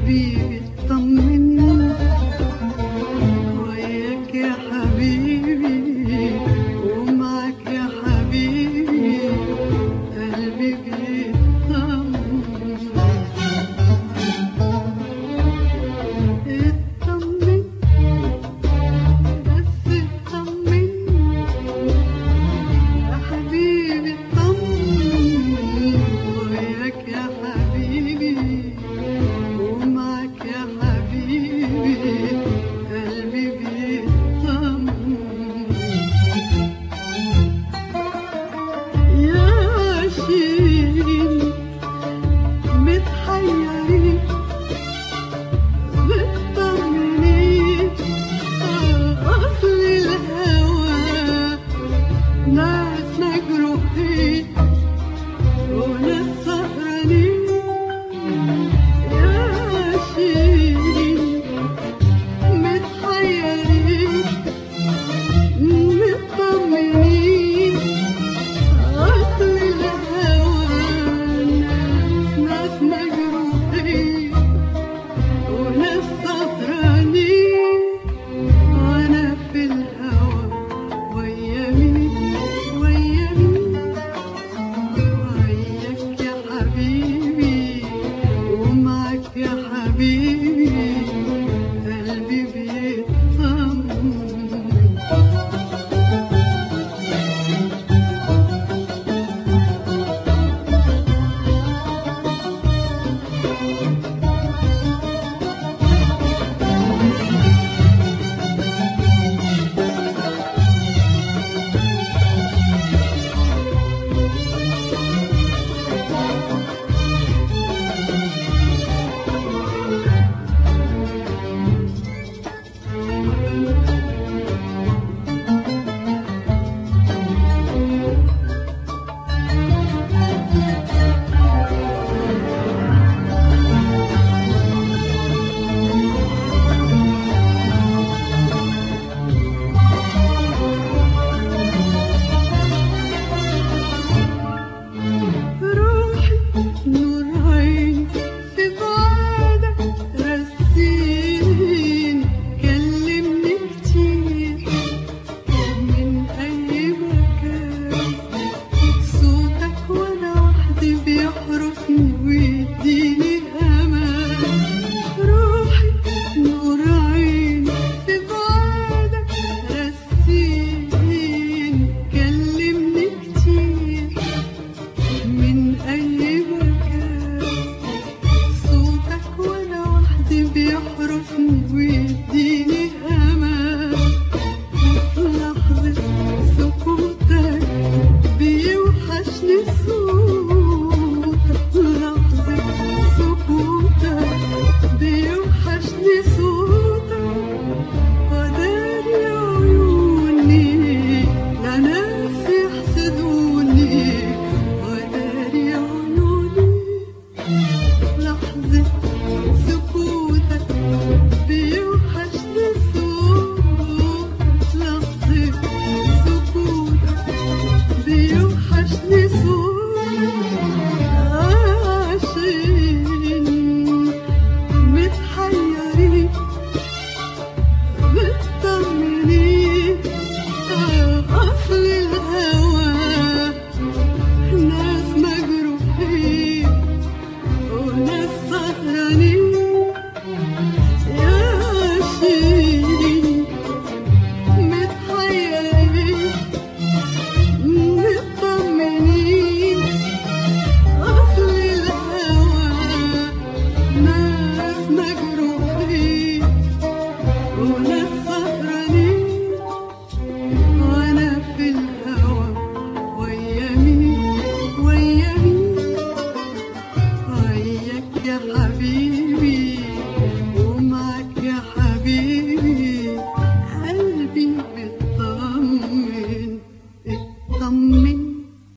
حبيبي طمني وياك يا حبيبي ومعك يا حبيبي قلبي بيطمن اطمن بس اطمن يا حبيبي اطمن وياك يا حبيبي ومعك يا حبيبي قلبي بيطمن يا عاشقين متحيرين بتطمنين أصل الهوى ناس مجروحين وناس سهرانين يا عاشقين متحيرين مطمنين أصل الهوى ناس ناس مجروحين وناس سهرانين وأنا في الهوى ويا مين ويا مين وياك يا حبيبي ومعك يا حبيبي قلبي بيطمن روحي نور عيني في بعدك رسيني كلمني كتير من أي مكان صوتك وأنا وحدي بيحرسني ويديني أمان روحي نور عيني في بعدك رسيني كلمني كتير من أي مكان صوتك وأنا وحدي بيحرسني